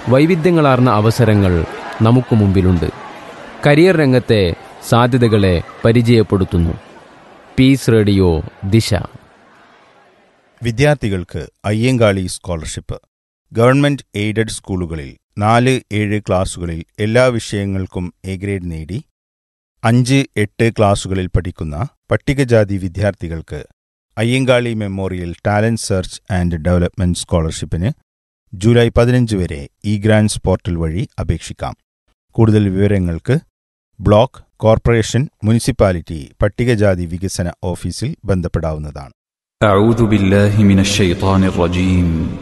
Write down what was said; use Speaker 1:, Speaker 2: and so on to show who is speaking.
Speaker 1: വൈവിധ്യങ്ങളാർന്ന അവസരങ്ങൾ നമുക്ക് മുമ്പിലുണ്ട് കരിയർ രംഗത്തെ സാധ്യതകളെ പരിചയപ്പെടുത്തുന്നു പീസ് റേഡിയോ ദിശ
Speaker 2: വിദ്യാർത്ഥികൾക്ക് അയ്യങ്കാളി സ്കോളർഷിപ്പ് ഗവൺമെന്റ് എയ്ഡഡ് സ്കൂളുകളിൽ നാല് ഏഴ് ക്ലാസുകളിൽ എല്ലാ വിഷയങ്ങൾക്കും എ ഗ്രേഡ് നേടി അഞ്ച് എട്ട് ക്ലാസുകളിൽ പഠിക്കുന്ന പട്ടികജാതി വിദ്യാർത്ഥികൾക്ക് Ayyankali memorial talent search and development സ്കോളർഷിപ്പിന് ജൂലൈ പതിനഞ്ച് വരെ ഇ ഗ്രാൻസ് പോർട്ടൽ വഴി അപേക്ഷിക്കാം കൂടുതൽ വിവരങ്ങൾക്ക് ബ്ലോക്ക് കോർപ്പറേഷൻ മുനിസിപ്പാലിറ്റി പട്ടികജാതി വികസന ഓഫീസിൽ ബന്ധപ്പെടാവുന്നതാണ്
Speaker 3: أعوذ بالله من الشيطان الرجيم